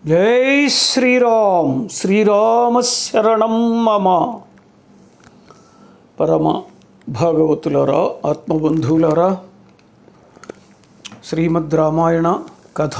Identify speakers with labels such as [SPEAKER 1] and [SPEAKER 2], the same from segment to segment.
[SPEAKER 1] జై శ్రీరామ్ శ్రీరామ శరణం మమ పరమ భాగవతులారా ఆత్మబంధువులారా శ్రీమద్ రామాయణ కథ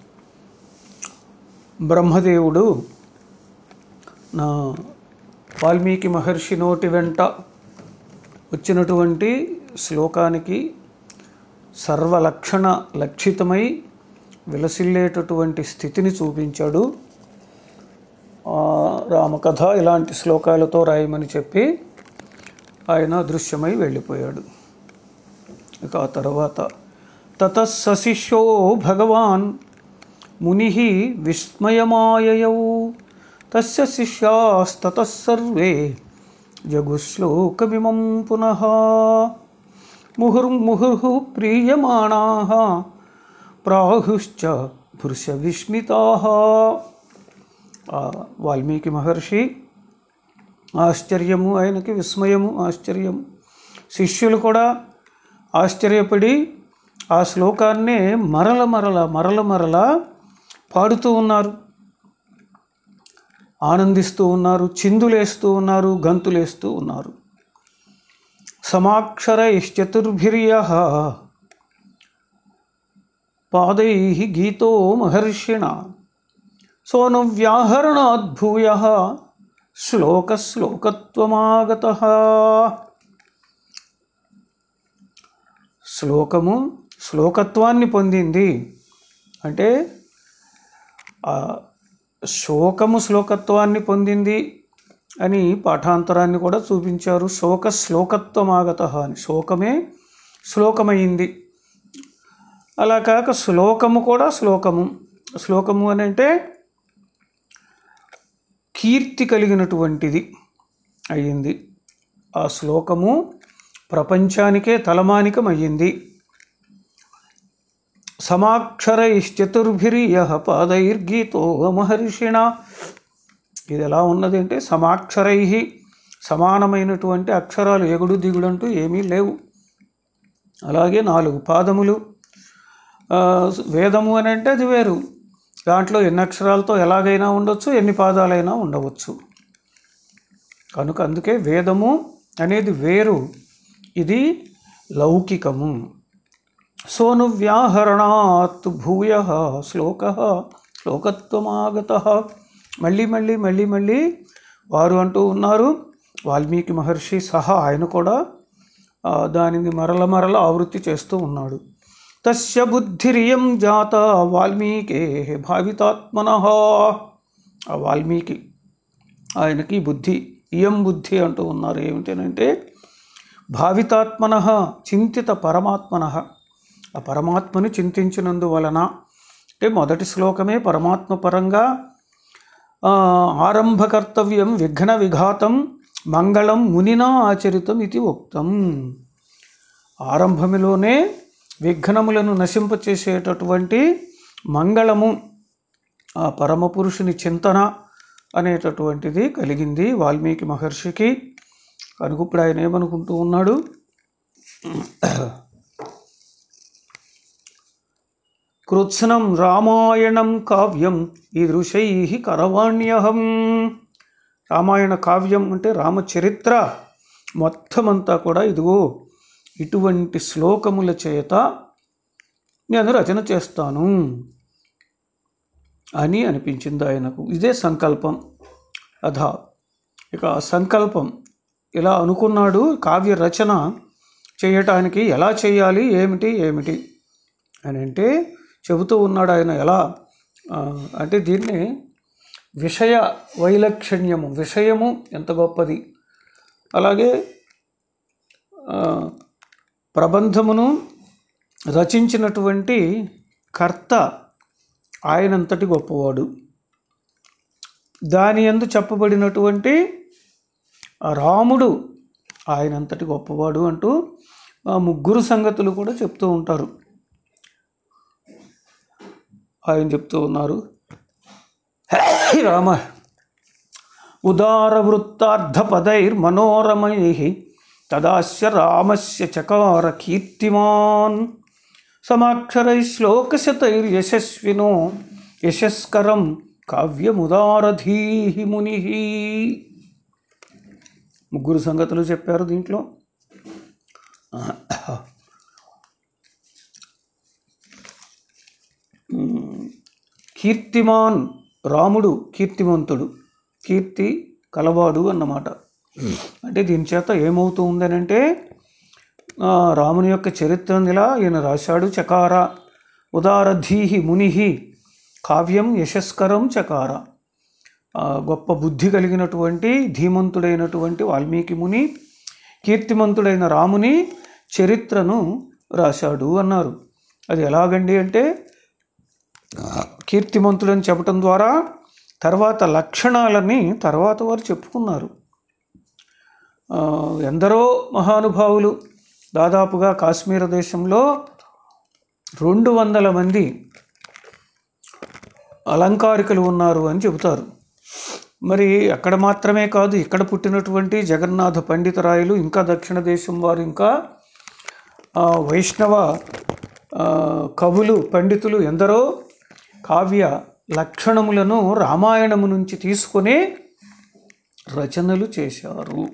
[SPEAKER 1] బ్రహ్మదేవుడు నా వాల్మీకి మహర్షి నోటి వెంట వచ్చినటువంటి శ్లోకానికి సర్వలక్షణ లక్షితమై విలసిల్లేటటువంటి స్థితిని చూపించాడు ఆ రామకథ ఇలాంటి శ్లోకాలతో రాయమని చెప్పి ఆయన అదృశ్యమై వెళ్ళిపోయాడు ఇక ఆ తర్వాత తతశిష్యో భగవాన్ ముని విస్మయమాయయౌ తస్య శిష్యాస్తతసర్వే జగుశ్లోకమిమం పునః ముహుర్ముహుర్హు ప్రీయమాణాः ప్రాహుశ్చ పురుష విస్మితా వాల్మీకి మహర్షి ఆశ్చర్యము ఆయనకి విస్మయము ఆశ్చర్యము శిష్యులు కూడా ఆశ్చర్యపడి ఆ శ్లోకాన్నే మరల మరల మరల మరల పాడుతూ ఉన్నారు ఆనందిస్తూ ఉన్నారు చిందులేస్తూ ఉన్నారు గంతులేస్తూ ఉన్నారు సమాక్షరైశ్చతుర్భిర్య పాదై గీతో మహర్షిణ సోనువ్యాహరణాద్భూయ శ్లోకశ్లోకత్వమాగత శ్లోకము శ్లోకత్వాన్ని పొందింది అంటే ఆ శోకము శ్లోకత్వాన్ని పొందింది అని పాఠాంతరాన్ని కూడా చూపించారు శోక శ్లోకత్వమాగత అని శోకమే శ్లోకమైంది అలా కాక శ్లోకము కూడా శ్లోకము శ్లోకము అని అంటే కీర్తి కలిగినటువంటిది అయ్యింది ఆ శ్లోకము ప్రపంచానికే తలమానికం అయ్యింది సమాక్షరైశ్చతుర్భిర్య పాదైర్గీతో మహర్షిణ ఇది ఎలా ఉన్నది అంటే సమాక్షరై సమానమైనటువంటి అక్షరాలు ఎగుడు దిగుడు అంటూ ఏమీ లేవు అలాగే నాలుగు పాదములు ఆ, వేదము అని అంటే అది వేరు దాంట్లో ఎన్ని అక్షరాలతో ఎలాగైనా ఉండొచ్చు ఎన్ని పాదాలైనా ఉండవచ్చు కనుక అందుకే వేదము అనేది వేరు ఇది లౌకికము సోనువ్యాహరణాత్ భూయ శ్లోక శ్లోకత్వమాగత మళ్ళీ మళ్ళీ మళ్ళీ మళ్ళీ వారు అంటూ ఉన్నారు వాల్మీకి మహర్షి సహా ఆయన కూడా ఆ, దానిని మరల మరల ఆవృత్తి చేస్తూ ఉన్నాడు తస్య బుద్ధిరియం జాత వాల్మీకే భావితాత్మన ఆ వాల్మీకి ఆయనకి బుద్ధి ఇయం బుద్ధి అంటూ ఉన్నారు ఏమిటనంటే భావితాత్మన చింతిత పరమాత్మన ఆ పరమాత్మని చింతించినందువలన అంటే మొదటి శ్లోకమే పరమాత్మ పరంగా ఆ, ఆరంభ కర్తవ్యం విఘ్న విఘాతం మంగళం మునినా ఆచరితం ఇది ఉక్తం ఆరంభములోనే విఘ్నములను నశింపచేసేటటువంటి మంగళము ఆ పరమపురుషుని చింతన అనేటటువంటిది కలిగింది వాల్మీకి మహర్షికి కనుక ఇప్పుడు ఆయన ఏమనుకుంటూ ఉన్నాడు కృత్స్నం రామాయణం కావ్యం ఈదృశై కరవాణ్యహం రామాయణ కావ్యం అంటే రామచరిత్ర మొత్తమంతా కూడా ఇదిగో ఇటువంటి శ్లోకముల చేత నేను రచన చేస్తాను అని అనిపించింది ఆయనకు ఇదే సంకల్పం అధా ఇక ఆ సంకల్పం ఇలా అనుకున్నాడు కావ్య రచన చేయటానికి ఎలా చేయాలి ఏమిటి ఏమిటి అని అంటే చెబుతూ ఉన్నాడు ఆయన ఎలా ఆ, అంటే దీన్ని విషయ వైలక్షణ్యము విషయము ఎంత గొప్పది అలాగే ఆ, ప్రబంధమును రచించినటువంటి కర్త ఆయనంతటి గొప్పవాడు దాని ఎందు చెప్పబడినటువంటి ఆ రాముడు ఆయనంతటి గొప్పవాడు అంటూ ఆ ముగ్గురు సంగతులు కూడా చెప్తూ ఉంటారు ఆయన చెప్తూ ఉన్నారు రామ ఉదారవృత్తార్థపదైర్మనోరమై తదాస్య రామస్య చకార కీర్తిమాన్ సమాక్షరై శ్లోకశతైర్యశస్వినో యశస్కరం కావ్యముదారధీ ముని ముగ్గురు సంగతులు చెప్పారు దీంట్లో కీర్తిమాన్ రాముడు కీర్తిమంతుడు కీర్తి కలవాడు అన్నమాట అంటే దీని చేత ఏమవుతూ ఉందనంటే ఆ, రాముని యొక్క చరిత్రను ఇలా ఈయన రాశాడు చకార ఉదారధీహి మునిహి కావ్యం యశస్కరం చకార ఆ, గొప్ప బుద్ధి కలిగినటువంటి ధీమంతుడైనటువంటి వాల్మీకి ముని కీర్తిమంతుడైన రాముని చరిత్రను రాశాడు అన్నారు అది ఎలాగండి అంటే కీర్తిమంతుడని చెప్పటం ద్వారా తర్వాత లక్షణాలని తర్వాత వారు చెప్పుకున్నారు ఆ, ఎందరో మహానుభావులు దాదాపుగా కాశ్మీర దేశంలో రెండు వందల మంది అలంకారికలు ఉన్నారు అని చెబుతారు మరి అక్కడ మాత్రమే కాదు ఇక్కడ పుట్టినటువంటి జగన్నాథ పండితరాయలు ఇంకా దక్షిణ దేశం వారు ఇంకా ఆ, వైష్ణవ ఆ, కవులు పండితులు ఎందరో కావ్య లక్షణములను రామాయణము నుంచి తీసుకొని రచనలు చేశారు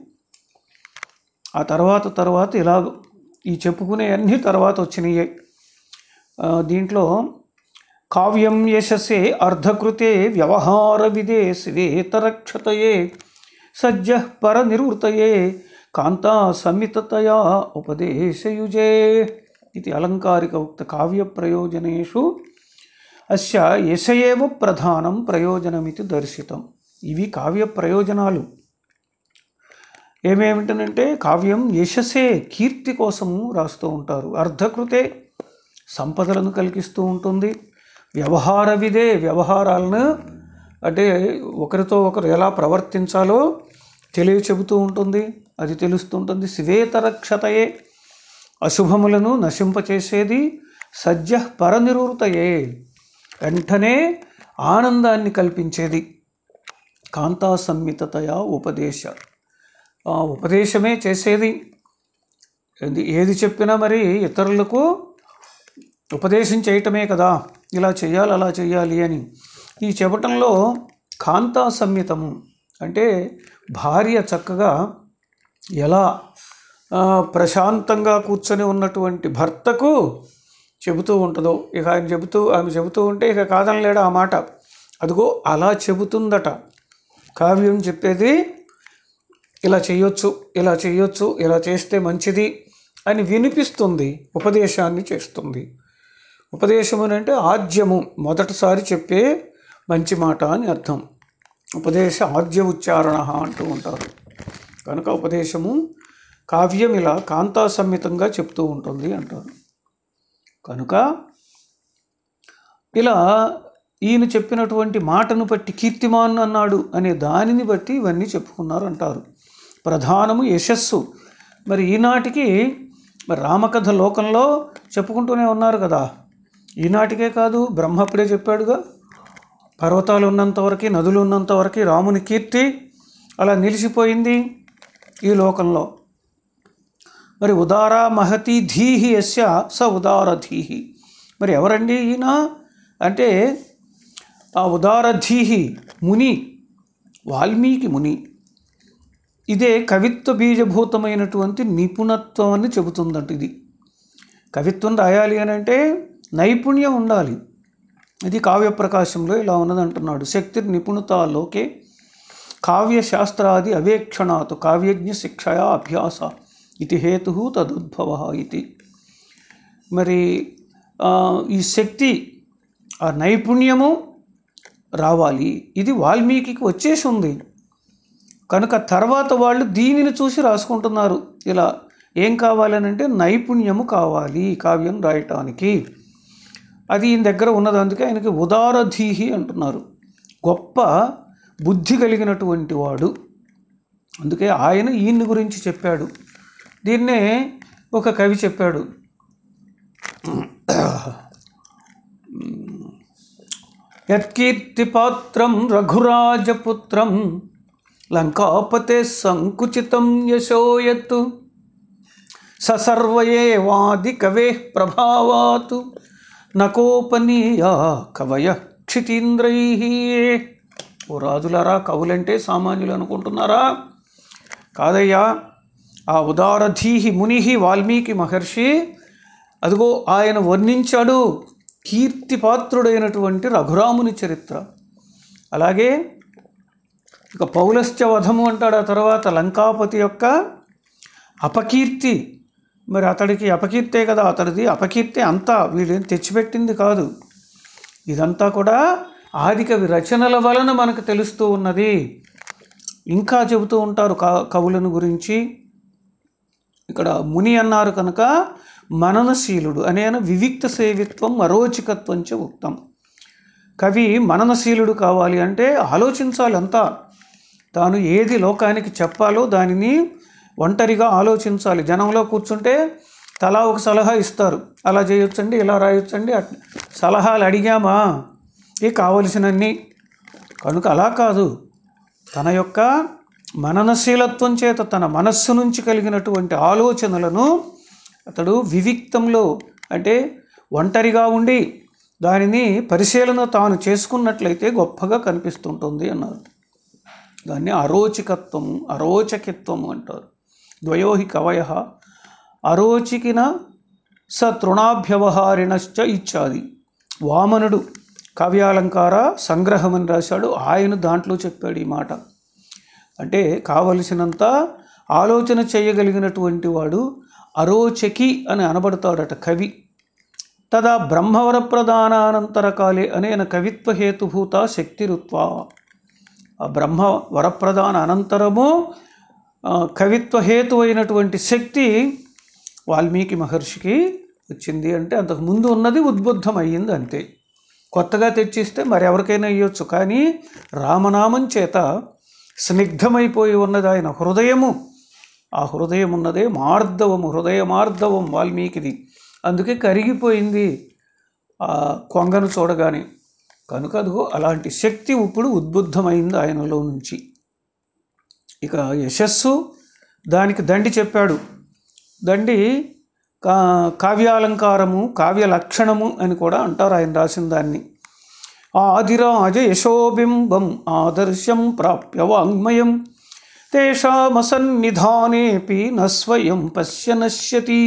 [SPEAKER 1] ఆ తర్వాత తర్వాత ఇలా ఈ చెప్పుకునే అన్ని తర్వాత వచ్చినాయి ఆ, దీంట్లో కావ్యం యశసే అర్ధకృతే వ్యవహార విదే శ్వేతరక్షతయే సజ్జ పరనివృతయే కాంతా సమితతయా ఉపదేశయుజే ఇది అలంకారిక ఉక్త కావ్య ప్రయోజనేషు అస్య యశయేవ ప్రధానం ప్రయోజనమితి దర్శితం ఇవి కావ్య ప్రయోజనాలు ఏమేమిటనంటే కావ్యం యశస్సే కీర్తి కోసము రాస్తూ ఉంటారు అర్ధకృతే సంపదలను కలిగిస్తూ ఉంటుంది వ్యవహార విదే వ్యవహారాలను అంటే ఒకరితో ఒకరు ఎలా ప్రవర్తించాలో తెలియ చెబుతూ ఉంటుంది అది తెలుస్తుంటుంది శివేతరక్షతయే అశుభములను నశింపచేసేది సజ్జ పరనివృతయే వెంటనే ఆనందాన్ని కల్పించేది కాంతా సంహితతయా ఉపదేశ ఆ ఉపదేశమే చేసేది ఏది ఏది చెప్పినా మరి ఇతరులకు ఉపదేశం చేయటమే కదా ఇలా చేయాలి అలా చేయాలి అని ఈ చెప్పటంలో కాంతా సంహితము అంటే భార్య చక్కగా ఎలా ఆ, ప్రశాంతంగా కూర్చొని ఉన్నటువంటి భర్తకు చెబుతూ ఉంటుందో ఇక ఆయన చెబుతూ ఆమె చెబుతూ ఉంటే ఇక కాదనలేడు ఆ మాట అదిగో అలా చెబుతుందట కావ్యం చెప్పేది ఇలా చేయొచ్చు ఇలా చేయొచ్చు ఇలా చేస్తే మంచిది అని వినిపిస్తుంది ఉపదేశాన్ని చేస్తుంది ఉపదేశము అని అంటే ఆద్యము మొదటిసారి చెప్పే మంచి మాట అని అర్థం ఉపదేశ ఆద్య ఉచ్చారణ అంటూ ఉంటారు కనుక ఉపదేశము కావ్యం ఇలా కాంతా సంహితంగా చెప్తూ ఉంటుంది అంటారు కనుక ఇలా ఈయన చెప్పినటువంటి మాటను బట్టి కీర్తిమాన్ అన్నాడు అనే దానిని బట్టి ఇవన్నీ చెప్పుకున్నారు అంటారు ప్రధానము యశస్సు మరి ఈనాటికి మరి రామకథ లోకంలో చెప్పుకుంటూనే ఉన్నారు కదా ఈనాటికే కాదు బ్రహ్మప్పుడే చెప్పాడుగా పర్వతాలు ఉన్నంతవరకు నదులు ఉన్నంతవరకు రాముని కీర్తి అలా నిలిచిపోయింది ఈ లోకంలో మరి ఉదార మహతి ధీహి యస్య స ఉదార ధీహి మరి ఎవరండి ఈయన అంటే ఆ ఉదార ధీహి ముని వాల్మీకి ముని ఇదే కవిత్వ బీజభూతమైనటువంటి నిపుణత్వం అని చెబుతుందంట ఇది కవిత్వం రాయాలి అని అంటే నైపుణ్యం ఉండాలి ఇది కావ్య ప్రకాశంలో ఇలా ఉన్నదంటున్నాడు శక్తి నిపుణత లోకే కావ్యశాస్త్రాది అవేక్షణాత్ కావ్యజ్ఞ శిక్షయా అభ్యాస ఇది హేతు తదుద్భవ ఇది మరి ఆ, ఈ శక్తి ఆ నైపుణ్యము రావాలి ఇది వాల్మీకి వచ్చేసి ఉంది కనుక తర్వాత వాళ్ళు దీనిని చూసి రాసుకుంటున్నారు ఇలా ఏం కావాలనంటే నైపుణ్యము కావాలి ఈ కావ్యం రాయటానికి అది ఈయన దగ్గర ఉన్నది అందుకే ఆయనకి ఉదారధీహి అంటున్నారు గొప్ప బుద్ధి కలిగినటువంటి వాడు అందుకే ఆయన ఈయన్ని గురించి చెప్పాడు దీన్నే ఒక కవి చెప్పాడు యత్కీర్తిపాత్రం రఘురాజపుత్రం లంకాపతే సంకుచితం యశోయత్ ససర్వయేవాది కవే ప్రభావాత్ నకోపనీయా కవయ క్షితీంద్రై ఓ రాజులారా కవులంటే సామాన్యులు అనుకుంటున్నారా కాదయ్యా ఆ ఉదారధీహి మునిహి వాల్మీకి మహర్షి అదిగో ఆయన వర్ణించాడు కీర్తిపాత్రుడైనటువంటి రఘురాముని చరిత్ర అలాగే ఇక పౌలస్త్య వధము అంటాడు ఆ తర్వాత లంకాపతి యొక్క అపకీర్తి మరి అతడికి అపకీర్తే కదా అతడిది అపకీర్తి అంతా వీళ్ళేం తెచ్చిపెట్టింది కాదు ఇదంతా కూడా ఆదికవి రచనల వలన మనకు తెలుస్తూ ఉన్నది ఇంకా చెబుతూ ఉంటారు క- కవులను గురించి ఇక్కడ ముని అన్నారు కనుక మననశీలుడు అనేన వివిక్త సేవిత్వం అరోచికత్వం చ ఉక్తం కవి మననశీలుడు కావాలి అంటే ఆలోచించాలి అంతా తాను ఏది లోకానికి చెప్పాలో దానిని ఒంటరిగా ఆలోచించాలి జనంలో కూర్చుంటే తలా ఒక సలహా ఇస్తారు అలా చేయొచ్చండి ఇలా రాయొచ్చండి అట్ సలహాలు అడిగామా ఇవి కావలసినన్ని కనుక అలా కాదు తన యొక్క మననశీలత్వం చేత తన మనస్సు నుంచి కలిగినటువంటి ఆలోచనలను అతడు వివిక్తంలో అంటే ఒంటరిగా ఉండి దానిని పరిశీలన తాను చేసుకున్నట్లయితే గొప్పగా కనిపిస్తుంటుంది అన్నారు దాన్ని అరోచికత్వము అరోచకిత్వము అంటారు ద్వయోహి కవయ అరోచికిన స తృణాభ్యవహారిణశ్చ ఇచ్చాది వామనుడు కావ్యాలంకార సంగ్రహం అని రాశాడు ఆయన దాంట్లో చెప్పాడు ఈ మాట అంటే కావలసినంత ఆలోచన చేయగలిగినటువంటి వాడు అరోచకి అని అనబడతాడట కవి తదా బ్రహ్మవర ప్రధానానంతర కాలే అనేన కవిత్వ హేతుభూత శక్తిరుత్వ ఆ బ్రహ్మ వరప్రధాన అనంతరము ఆ, కవిత్వ హేతు అయినటువంటి శక్తి వాల్మీకి మహర్షికి వచ్చింది అంటే అంతకు ముందు ఉన్నది ఉద్బుద్ధం అయ్యింది అంతే కొత్తగా తెచ్చిస్తే మరెవరికైనా ఇవ్వచ్చు కానీ రామనామం చేత స్నిగ్ధమైపోయి ఉన్నది ఆయన హృదయము ఆ హృదయం ఉన్నదే మార్దవము హృదయ మార్దవం వాల్మీకిది అందుకే కరిగిపోయింది ఆ కొంగను చూడగానే కనుక అదిగో అలాంటి శక్తి ఇప్పుడు ఉద్బుద్ధమైంది ఆయనలో నుంచి ఇక యశస్సు దానికి దండి చెప్పాడు దండి కా కావ్యాలంకారము కావ్య లక్షణము అని కూడా అంటారు ఆయన రాసిన దాన్ని ఆదిరాజ యశోబింబం ఆదర్శం ప్రాప్య వాంగ్మయం తేషామసన్నిధానేపి న స్వయం పశ్య నశ్యతి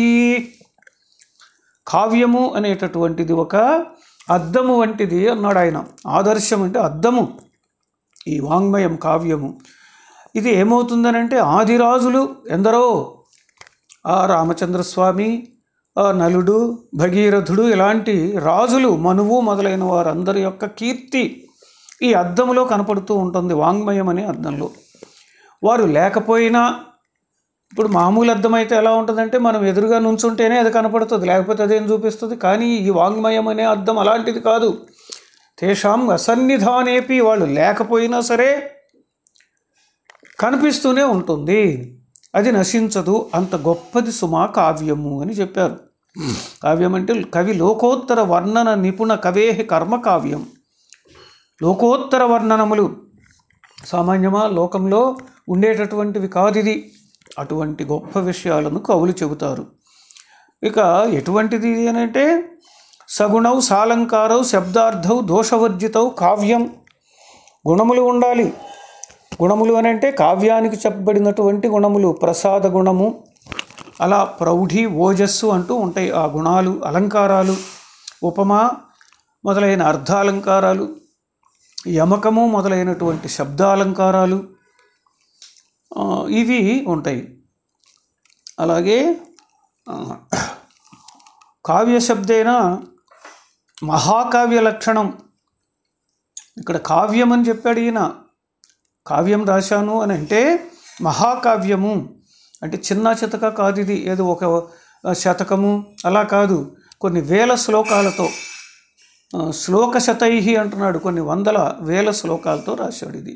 [SPEAKER 1] కావ్యము అనేటటువంటిది ఒక అద్దము వంటిది అన్నాడు ఆయన ఆదర్శం అంటే అద్దము ఈ వాంగ్మయం కావ్యము ఇది ఏమవుతుందనంటే ఆదిరాజులు ఎందరో ఆ రామచంద్రస్వామి ఆ నలుడు భగీరథుడు ఇలాంటి రాజులు మనువు మొదలైన వారందరి యొక్క కీర్తి ఈ అద్దంలో కనపడుతూ ఉంటుంది వాంగ్మయం అనే అద్దంలో వారు లేకపోయినా ఇప్పుడు మామూలు అద్దం అయితే ఎలా ఉంటుందంటే మనం ఎదురుగా నుంచుంటేనే అది కనపడుతుంది లేకపోతే అదేం చూపిస్తుంది కానీ ఈ వాంగ్మయం అనే అద్దం అలాంటిది కాదు తేషాం అసన్నిధానేపి వాళ్ళు లేకపోయినా సరే కనిపిస్తూనే ఉంటుంది అది నశించదు అంత గొప్పది సుమా కావ్యము అని చెప్పారు కావ్యం అంటే కవి లోకోత్తర వర్ణన నిపుణ కవేహి కర్మ కావ్యం లోకోత్తర వర్ణనములు సామాన్యమా లోకంలో ఉండేటటువంటివి కాదు ఇది అటువంటి గొప్ప విషయాలను కవులు చెబుతారు ఇక ఎటువంటిది ఇది అని అంటే సగుణౌ సాలంకారౌ శబ్దార్థౌ దోషవర్జితౌ కావ్యం గుణములు ఉండాలి గుణములు అని అంటే కావ్యానికి చెప్పబడినటువంటి గుణములు ప్రసాద గుణము అలా ప్రౌఢి ఓజస్సు అంటూ ఉంటాయి ఆ గుణాలు అలంకారాలు ఉపమా మొదలైన అర్థాలంకారాలు యమకము మొదలైనటువంటి శబ్దాలంకారాలు ఆ, ఇవి ఉంటాయి అలాగే ఆ, కావ్య శబ్దేన మహాకావ్య లక్షణం ఇక్కడ కావ్యం అని చెప్పాడు ఈయన కావ్యం రాశాను అని అంటే మహాకావ్యము అంటే చిన్న చితక కాదు ఇది ఏదో ఒక శతకము అలా కాదు కొన్ని వేల శ్లోకాలతో ఆ, శ్లోక శతై అంటున్నాడు కొన్ని వందల వేల శ్లోకాలతో రాశాడు ఇది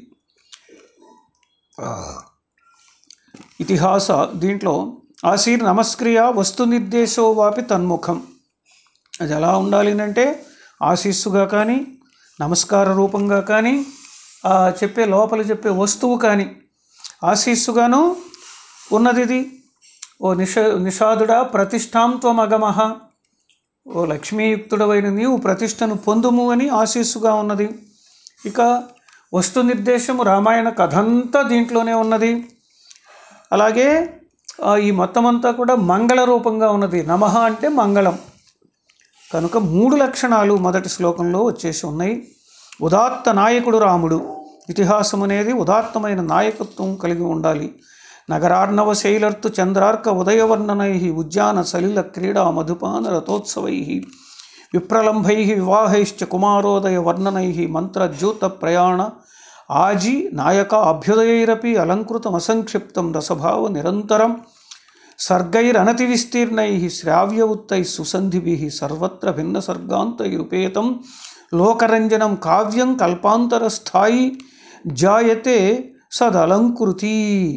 [SPEAKER 1] ఇతిహాస దీంట్లో ఆశీర్ నమస్క్రియ వస్తు నిర్దేశో వాపి తన్ముఖం అది ఎలా ఉండాలి అంటే ఆశీస్సుగా కానీ నమస్కార రూపంగా కానీ ఆ చెప్పే లోపల చెప్పే వస్తువు కానీ ఆశీస్సుగాను ఉన్నది ఇది ఓ నిష నిషాదుడా ప్రతిష్టాం త్వమగమహ ఓ లక్ష్మీయుక్తుడవైన నీవు ప్రతిష్టను పొందుము అని ఆశీస్సుగా ఉన్నది ఇక వస్తు నిర్దేశము రామాయణ కథంతా దీంట్లోనే ఉన్నది అలాగే ఆ, ఈ మొత్తం అంతా కూడా మంగళ రూపంగా ఉన్నది నమః అంటే మంగళం కనుక మూడు లక్షణాలు మొదటి శ్లోకంలో వచ్చేసి ఉన్నాయి ఉదాత్త నాయకుడు రాముడు ఇతిహాసం అనేది ఉదాత్తమైన నాయకత్వం కలిగి ఉండాలి నగరార్ణవ శైలర్తు చంద్రార్క ఉదయవర్ణనై ఉద్యాన సలిల క్రీడా మధుపాన రథోత్సవై విప్రలంభై వివాహైశ్చ కుమారోదయ వర్ణనై మంత్రజ్యోత ప్రయాణ ఆజి నాయక అభ్యుదయైరపి అలంకృతం అసంక్షిప్తం రసభావ నిరంతరం సర్గైరనతి విస్తీర్ణై శ్రావ్య ఉత్తై సుసంధిభి సర్వత్ర భిన్న సర్గాంతైరుపేతం లోకరంజనం కావ్యం కల్పాంతరస్థాయి జాయతే సదలంకృతి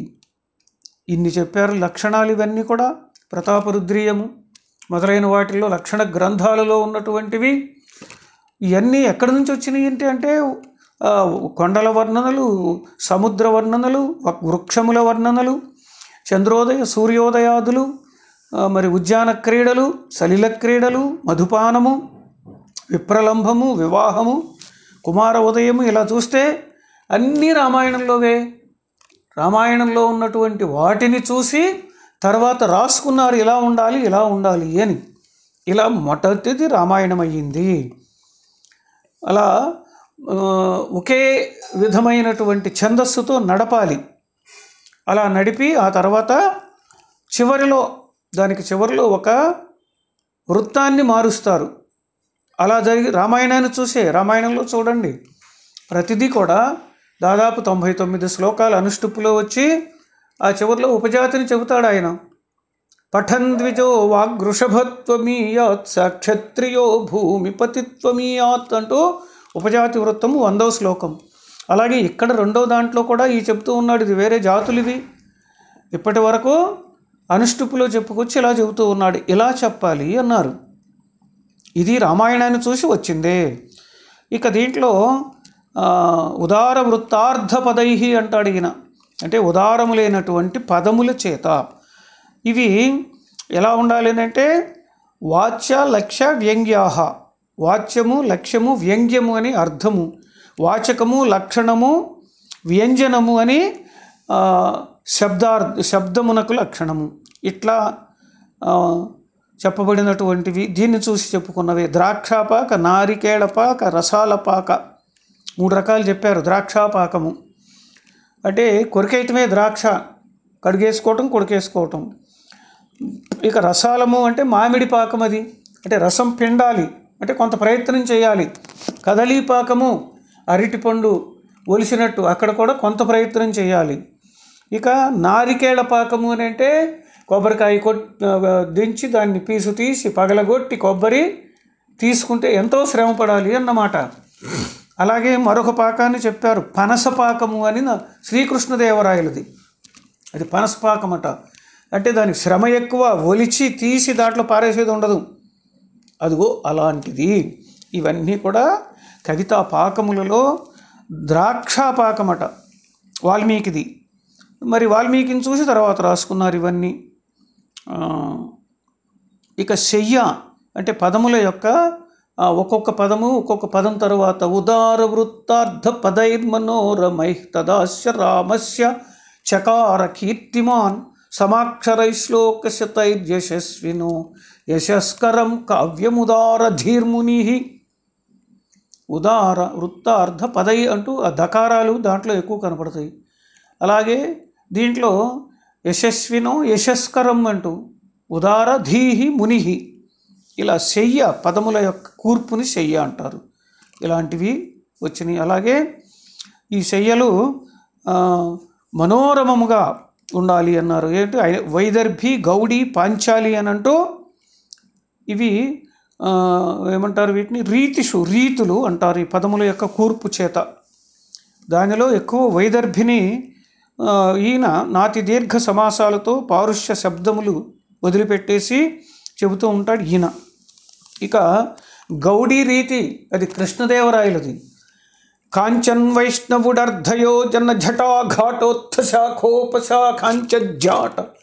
[SPEAKER 1] ఇన్ని చెప్పారు లక్షణాలు ఇవన్నీ కూడా ప్రతాపరుద్రీయము మొదలైన వాటిల్లో లక్షణ గ్రంథాలలో ఉన్నటువంటివి ఇవన్నీ ఎక్కడి నుంచి వచ్చినాయి ఏంటి అంటే ఆ, కొండల వర్ణనలు సముద్ర వర్ణనలు వ- వృక్షముల వర్ణనలు చంద్రోదయ సూర్యోదయాదులు ఆ, మరి ఉద్యాన క్రీడలు సలిల క్రీడలు మధుపానము విప్రలంభము వివాహము కుమార ఉదయము ఇలా చూస్తే అన్నీ రామాయణంలోవే రామాయణంలో ఉన్నటువంటి వాటిని చూసి తర్వాత రాసుకున్నారు ఇలా ఉండాలి ఇలా ఉండాలి అని ఇలా మొదటిది రామాయణం అయ్యింది అలా ఆ, ఒకే విధమైనటువంటి ఛందస్సుతో నడపాలి అలా నడిపి ఆ తర్వాత చివరిలో దానికి చివరిలో ఒక వృత్తాన్ని మారుస్తారు అలా జరిగి రామాయణాన్ని చూసే రామాయణంలో చూడండి ప్రతిదీ కూడా దాదాపు తొంభై తొమ్మిది శ్లోకాలు అనుష్టుప్పులో వచ్చి ఆ చివరిలో ఉపజాతిని చెబుతాడు ఆయన పఠన్ ద్విజో వాగ్వృషభత్వమీయాత్ సాక్షత్రియో భూమిపతిత్వమీయాత్ అంటూ ఉపజాతి వృత్తము వందవ శ్లోకం అలాగే ఇక్కడ రెండో దాంట్లో కూడా ఈ చెప్తూ ఉన్నాడు ఇది వేరే జాతులు ఇవి ఇప్పటి వరకు అనుష్టుపులో చెప్పుకొచ్చి ఇలా చెబుతూ ఉన్నాడు ఇలా చెప్పాలి అన్నారు ఇది రామాయణాన్ని చూసి వచ్చిందే ఇక దీంట్లో ఆ, ఉదార వృత్తార్థ పదై అంటాడు ఈయన అంటే ఉదారములైనటువంటి పదముల చేత ఇవి ఎలా ఉండాలి అని అంటే వాచ్య లక్ష్య వ్యంగ్యాహ వాచ్యము లక్ష్యము వ్యంగ్యము అని అర్థము వాచకము లక్షణము వ్యంజనము అని ఆ, శబ్దార్థ శబ్దమునకు లక్షణము ఇట్లా ఆ, చెప్పబడినటువంటివి దీన్ని చూసి చెప్పుకున్నవి ద్రాక్షాపాక నారికేళపాక రసాలపాక మూడు రకాలు చెప్పారు ద్రాక్షాపాకము అంటే కొరికేయటమే ద్రాక్ష కడిగేసుకోవటం కొడికేసుకోవటం ఇక రసాలము అంటే మామిడి పాకం అది అంటే రసం పిండాలి అంటే కొంత ప్రయత్నం చేయాలి కదలీ పాకము అరటిపండు ఒలిసినట్టు అక్కడ కూడా కొంత ప్రయత్నం చేయాలి ఇక నారికేళ పాకము అని అంటే కొబ్బరికాయ కొట్ దించి దాన్ని పీసు తీసి పగలగొట్టి కొబ్బరి తీసుకుంటే ఎంతో శ్రమ పడాలి అన్నమాట అలాగే మరొక పాకాన్ని చెప్పారు పనస పాకము అని నా- శ్రీకృష్ణదేవరాయలది అది పనసపాకం అట అంటే దానికి శ్రమ ఎక్కువ ఒలిచి తీసి దాంట్లో పారేసేది ఉండదు అదిగో అలాంటిది ఇవన్నీ కూడా కవితా పాకములలో ద్రాక్షా పాకమట వాల్మీకిది మరి వాల్మీకిని చూసి తర్వాత రాసుకున్నారు ఇవన్నీ ఆ, ఇక శయ్య అంటే పదముల యొక్క ఆ, ఒక్కొక్క పదము ఒక్కొక్క పదం తరువాత ఉదార వృత్తార్థ పదైర్మనోరమై తదాస్య రామస్య చకార కీర్తిమాన్ సమాక్షరై శ్లోకశతైర్యశస్వినో యశస్కరం కావ్యముదార ధీర్ముని ఉదార వృత్తార్థ పదై అంటూ ఆ దకారాలు దాంట్లో ఎక్కువ కనపడతాయి అలాగే దీంట్లో యశస్వినో యశస్కరం అంటూ ఉదార ధీహి మునిహి ఇలా శయ్య పదముల యొక్క కూర్పుని శయ్య అంటారు ఇలాంటివి వచ్చినాయి అలాగే ఈ శయ్యలు ఆ, మనోరమముగా ఉండాలి అన్నారు ఏంటి ఐ- వైదర్భి గౌడి పాంచాలి అని అంటూ ఇవి ఆ, ఏమంటారు వీటిని రీతిషు రీతులు అంటారు ఈ పదముల యొక్క కూర్పు చేత దానిలో ఎక్కువ వైదర్భిని ఆ, ఈయన నాతి దీర్ఘ సమాసాలతో పారుష్య శబ్దములు వదిలిపెట్టేసి చెబుతూ ఉంటాడు ఈయన ఇక గౌడీ రీతి అది కృష్ణదేవరాయలది కాంచన్ వైష్ణవుడర్ధయో జన ఝటా ఘాటోత్థ శాఖోపశాఖాంచ జాట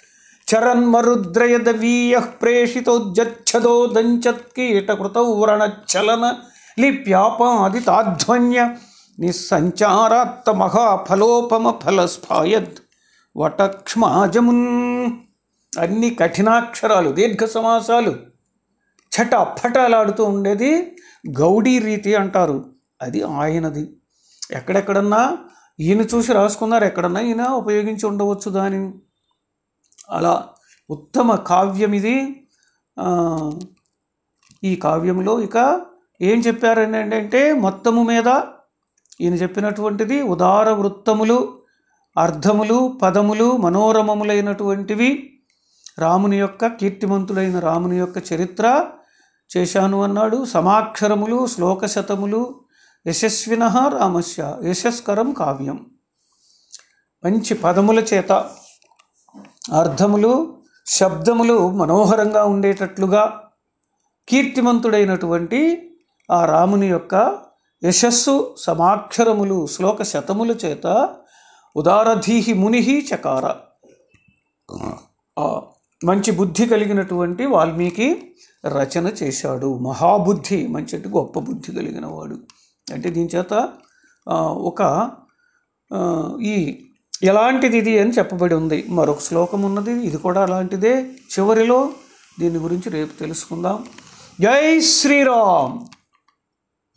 [SPEAKER 1] చరన్మరుద్రయదవీయ ప్రేషితోజ్జచ్చదో దంచత్కీటకృతౌ వ్రణచలన లిప్యాపాది తాధ్వన్య నిస్సంచారాత్త మహాఫలోపమ ఫలస్ఫాయద్ వటక్ష్మాజమున్ అన్ని కఠినాక్షరాలు దీర్ఘ సమాసాలు చట పటలాడుతూ ఉండేది గౌడీ రీతి అంటారు అది ఆయనది ఎక్కడెక్కడన్నా ఈయన చూసి రాసుకున్నారు ఎక్కడన్నా ఈయన ఉపయోగించి ఉండవచ్చు దానిని అలా ఉత్తమ కావ్యం ఇది ఆ, ఈ కావ్యంలో ఇక ఏం చెప్పారని అంటే మొత్తము మీద ఈయన చెప్పినటువంటిది ఉదార వృత్తములు అర్థములు పదములు మనోరమములైనటువంటివి రాముని యొక్క కీర్తిమంతుడైన రాముని యొక్క చరిత్ర చేశాను అన్నాడు సమాక్షరములు శ్లోక శతములు యశస్విన రామస్య యశస్కరం కావ్యం మంచి పదముల చేత అర్థములు శబ్దములు మనోహరంగా ఉండేటట్లుగా కీర్తిమంతుడైనటువంటి ఆ రాముని యొక్క యశస్సు సమాక్షరములు శ్లోక శతముల చేత ఉదారధీహి ముని చకార ఆ మంచి బుద్ధి కలిగినటువంటి వాల్మీకి రచన చేశాడు మహాబుద్ధి మంచి అంటే గొప్ప బుద్ధి కలిగిన వాడు అంటే దీని చేత ఆ, ఒక ఆ, ఈ ఎలాంటిది ఇది అని చెప్పబడి ఉంది మరొక శ్లోకం ఉన్నది ఇది కూడా అలాంటిదే చివరిలో దీని గురించి రేపు తెలుసుకుందాం జై శ్రీరామ్